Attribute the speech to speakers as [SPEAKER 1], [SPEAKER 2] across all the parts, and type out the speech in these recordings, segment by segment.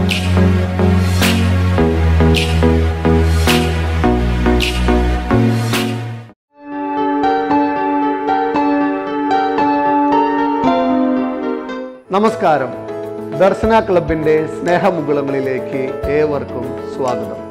[SPEAKER 1] നമസ്കാരം ദർശന ക്ലബിന്റെ സ്നേഹമുകുളങ്ങളിലേക്ക് ഏവർക്കും സ്വാഗതം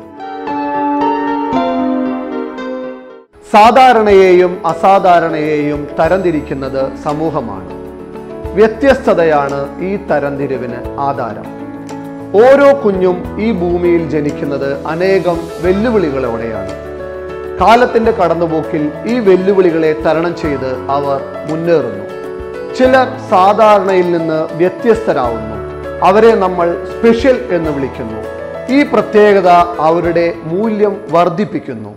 [SPEAKER 1] സാധാരണയെയും അസാധാരണയെയും തരംതിരിക്കുന്നത് സമൂഹമാണ് വ്യത്യസ്തതയാണ് ഈ തരംതിരിവിന് ആധാരം ഓരോ കുഞ്ഞും ഈ ഭൂമിയിൽ ജനിക്കുന്നത് അനേകം വെല്ലുവിളികളോടെയാണ് കാലത്തിന്റെ കടന്നുപോക്കിൽ ഈ വെല്ലുവിളികളെ തരണം ചെയ്ത് അവർ മുന്നേറുന്നു ചിലർ സാധാരണയിൽ നിന്ന് വ്യത്യസ്തരാവുന്നു അവരെ നമ്മൾ സ്പെഷ്യൽ എന്ന് വിളിക്കുന്നു ഈ പ്രത്യേകത അവരുടെ മൂല്യം വർദ്ധിപ്പിക്കുന്നു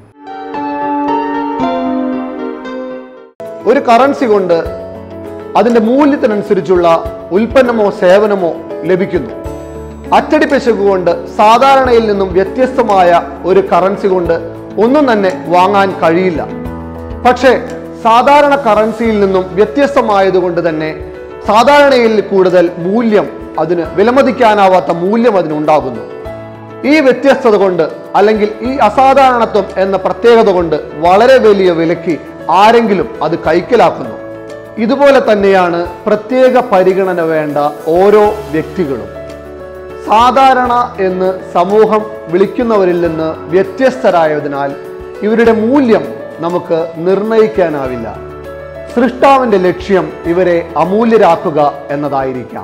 [SPEAKER 1] ഒരു കറൻസി കൊണ്ട് അതിന്റെ മൂല്യത്തിനനുസരിച്ചുള്ള ഉൽപ്പന്നമോ സേവനമോ ലഭിക്കുന്നു അച്ചടി പിശക് കൊണ്ട് സാധാരണയിൽ നിന്നും വ്യത്യസ്തമായ ഒരു കറൻസി കൊണ്ട് ഒന്നും തന്നെ വാങ്ങാൻ കഴിയില്ല പക്ഷേ സാധാരണ കറൻസിയിൽ നിന്നും വ്യത്യസ്തമായതുകൊണ്ട് തന്നെ സാധാരണയിൽ കൂടുതൽ മൂല്യം അതിന് വിലമതിക്കാനാവാത്ത മൂല്യം അതിനുണ്ടാകുന്നു ഈ വ്യത്യസ്തത കൊണ്ട് അല്ലെങ്കിൽ ഈ അസാധാരണത്വം എന്ന പ്രത്യേകത കൊണ്ട് വളരെ വലിയ വിലയ്ക്ക് ആരെങ്കിലും അത് കൈക്കലാക്കുന്നു ഇതുപോലെ തന്നെയാണ് പ്രത്യേക പരിഗണന വേണ്ട ഓരോ വ്യക്തികളും സാധാരണ എന്ന് സമൂഹം വിളിക്കുന്നവരിൽ നിന്ന് വ്യത്യസ്തരായതിനാൽ ഇവരുടെ മൂല്യം നമുക്ക് നിർണയിക്കാനാവില്ല സൃഷ്ടാവിന്റെ ലക്ഷ്യം ഇവരെ അമൂല്യരാക്കുക എന്നതായിരിക്കാം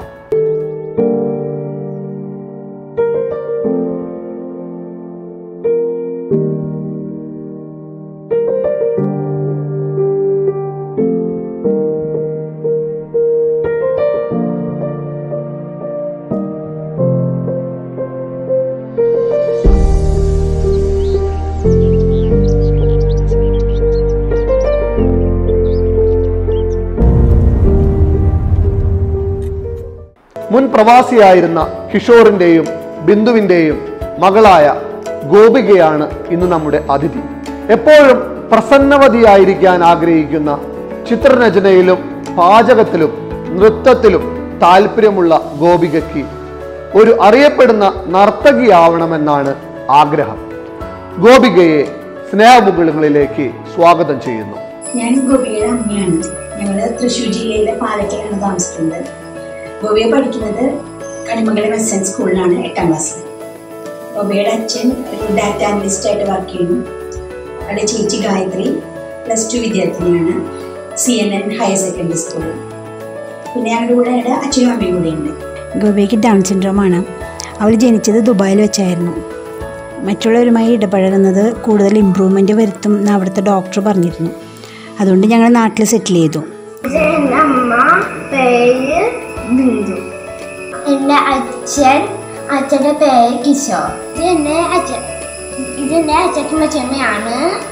[SPEAKER 1] മുൻ പ്രവാസിയായിരുന്ന കിഷോറിന്റെയും ബിന്ദുവിന്റെയും മകളായ ഗോപികയാണ് ഇന്ന് നമ്മുടെ അതിഥി എപ്പോഴും പ്രസന്നവതിയായിരിക്കാൻ ആഗ്രഹിക്കുന്ന ചിത്രരചനയിലും പാചകത്തിലും നൃത്തത്തിലും താല്പര്യമുള്ള ഗോപികയ്ക്ക് ഒരു അറിയപ്പെടുന്ന നർത്തകിയാവണമെന്നാണ് ആഗ്രഹം ഗോപികയെ സ്നേഹമുകളിലേക്ക് സ്വാഗതം ചെയ്യുന്നു
[SPEAKER 2] ഞാൻ ഗോപിയുടെ അമ്മയാണ് ഞങ്ങൾ തൃശ്ശൂർ ജില്ലയിലെ പാലക്കലാണ് താമസിക്കുന്നത് ഗോപിയ പഠിക്കുന്നത് കണിമംഗലം എസ് എൻ സ്കൂളിലാണ് എട്ടാം ക്ലാസ്സിൽ ഗോപിയുടെ അച്ഛൻ ഒരു ഡാറ്റ അനലിസ്റ്റ് ആയിട്ട് വർക്ക് ചെയ്യുന്നു അവിടെ ചേച്ചി ഗായത്രി പ്ലസ് ടു വിദ്യാർത്ഥിനിയാണ് C N N higher secondary സ്കൂളിൽ പിന്നെ ഞങ്ങളുടെ കൂടെ ഇവിടെ അച്ഛനും അമ്മയും കൂടെ ഉണ്ട്
[SPEAKER 3] ഗോപിക്ക് ഡൗൺ സിൻഡ്രോമാണ് അവൾ ജനിച്ചത് ദുബായിൽ വെച്ചായിരുന്നു മറ്റുള്ളവരുമായി ഇടപഴകുന്നത് കൂടുതൽ ഇമ്പ്രൂവ്മെൻ്റ് വരുത്തും എന്ന് അവിടുത്തെ ഡോക്ടർ പറഞ്ഞിരുന്നു അതുകൊണ്ട് ഞങ്ങൾ നാട്ടിൽ സെറ്റിൽ ചെയ്തു
[SPEAKER 4] എൻ്റെ അമ്മ പേര് ബിന്ദു എൻ്റെ അച്ഛൻ അച്ഛൻ്റെ പേര് കിഷോർ ഇത് എൻ്റെ അച്ഛൻ ഇത് എൻ്റെ അച്ഛൻ്റെ അച്ഛമ്മയാണ്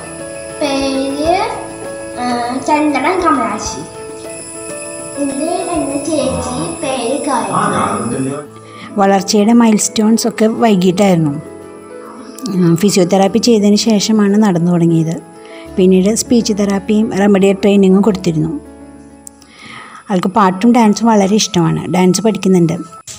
[SPEAKER 4] പേര് ആ, ചന്ദ്രൻ കമലാശി ഇത് എൻ്റെ ചേച്ചി പേര് ഗായത്രി
[SPEAKER 3] വളർച്ചയുടെ മൈൽ സ്റ്റോൺസ് ഒക്കെ വൈകിട്ടായിരുന്നു ഫിസിയോതെറാപ്പി ചെയ്തതിന് ശേഷമാണ് നടന്നു തുടങ്ങിയത് പിന്നീട് സ്പീച്ച് തെറാപ്പിയും റെമഡിയൽ ട്രെയിനിങ്ങും കൊടുത്തിരുന്നു ആൾക്ക് പാട്ടും ഡാൻസും വളരെ ഇഷ്ടമാണ് ഡാൻസ് പഠിക്കുന്നുണ്ട്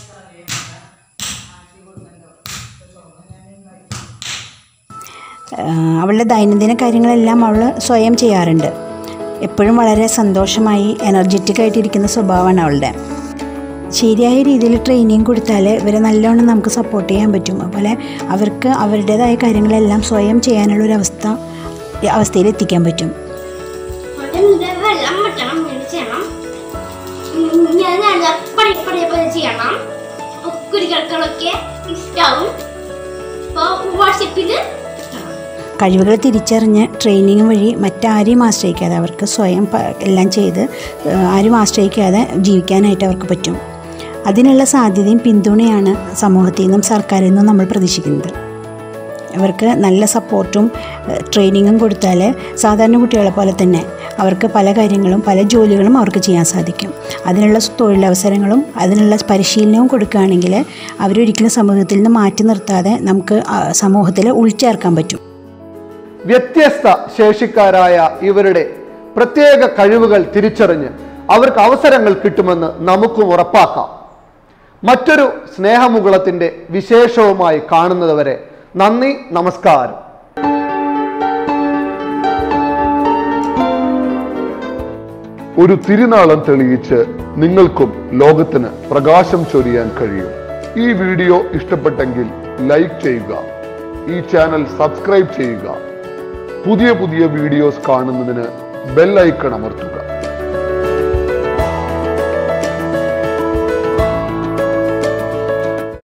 [SPEAKER 3] ആഹ് അവളുടെ ദൈനംദിന കാര്യങ്ങളെല്ലാം അവൾ സ്വയം ചെയ്യാറുണ്ട് എപ്പോഴും വളരെ സന്തോഷമായി എനർജറ്റിക് ആയിട്ടിരിക്കുന്ന സ്വഭാവമാണ് അവളുടെ ശരിയായ രീതിയിൽ ട്രെയിനിങ് കൊടുത്താൽ ഇവരെ നല്ലോണം നമുക്ക് സപ്പോർട്ട് ചെയ്യാൻ പറ്റും അതുപോലെ അവർക്ക് അവരുടേതായ കാര്യങ്ങളെല്ലാം സ്വയം ചെയ്യാനുള്ള ഒരു അവസ്ഥ അവസ്ഥയിൽ എത്തിക്കാൻ പറ്റും
[SPEAKER 4] എന്നിട്ട് വെള്ളം വെട്ടണം വീട് ചെയ്യണം ഞാൻ പടി പടി പടി ചെയ്യണം കുരുക്കൾക്കൊക്കെ ഇഷ്ടാവും അപ്പോൾ വാട്സപ്പിൽ
[SPEAKER 3] കഴിവുകൾ തിരിച്ചറിഞ്ഞ് ട്രെയിനിങ് വഴി മറ്റാരെയും ആശ്രയിക്കാതെ അവർക്ക് സ്വയം പ- എല്ലാം ചെയ്ത് ഏഹ്, ആരും ആശ്രയിക്കാതെ ജീവിക്കാനായിട്ട് അവർക്ക് പറ്റും അതിനുള്ള സാധ്യതയും പിന്തുണയാണ് സമൂഹത്തിൽ നിന്നും സർക്കാരിൽ നിന്നും നമ്മൾ പ്രതീക്ഷിക്കുന്നത് അവർക്ക് നല്ല സപ്പോർട്ടും ഏഹ്, ട്രെയിനിങ്ങും കൊടുത്താൽ സാധാരണ കുട്ടികളെ പോലെ തന്നെ അവർക്ക് പല കാര്യങ്ങളും പല ജോലികളും അവർക്ക് ചെയ്യാൻ സാധിക്കും അതിനുള്ള തൊഴിലവസരങ്ങളും അതിനുള്ള പരിശീലനവും കൊടുക്കുകയാണെങ്കിൽ അവരൊരിക്കലും സമൂഹത്തിൽ നിന്ന് മാറ്റി നിർത്താതെ നമുക്ക് ആ സമൂഹത്തിൽ ഉൾച്ചേർക്കാൻ പറ്റും
[SPEAKER 1] വ്യത്യസ്ത ശേഷിക്കാരായ ഇവരുടെ പ്രത്യേക കഴിവുകൾ തിരിച്ചറിഞ്ഞ് അവർക്ക് അവസരങ്ങൾ കിട്ടുമെന്ന് നമുക്കും ഉറപ്പാക്കാം മറ്റൊരു സ്നേഹമുകുളത്തിന്റെ വിശേഷവുമായി കാണുന്നതുവരെ നന്ദി നമസ്കാരം
[SPEAKER 5] ഒരു തിരുനാളം തെളിയിച്ച് നിങ്ങൾക്കും ലോകത്തിന് പ്രകാശം ചൊരിയാൻ കഴിയും ഈ വീഡിയോ ഇഷ്ടപ്പെട്ടെങ്കിൽ ലൈക്ക് ചെയ്യുക ഈ ചാനൽ സബ്സ്ക്രൈബ് ചെയ്യുക പുതിയ പുതിയ വീഡിയോസ് കാണുന്നതിന് ബെൽ ഐക്കൺ അമർത്തുക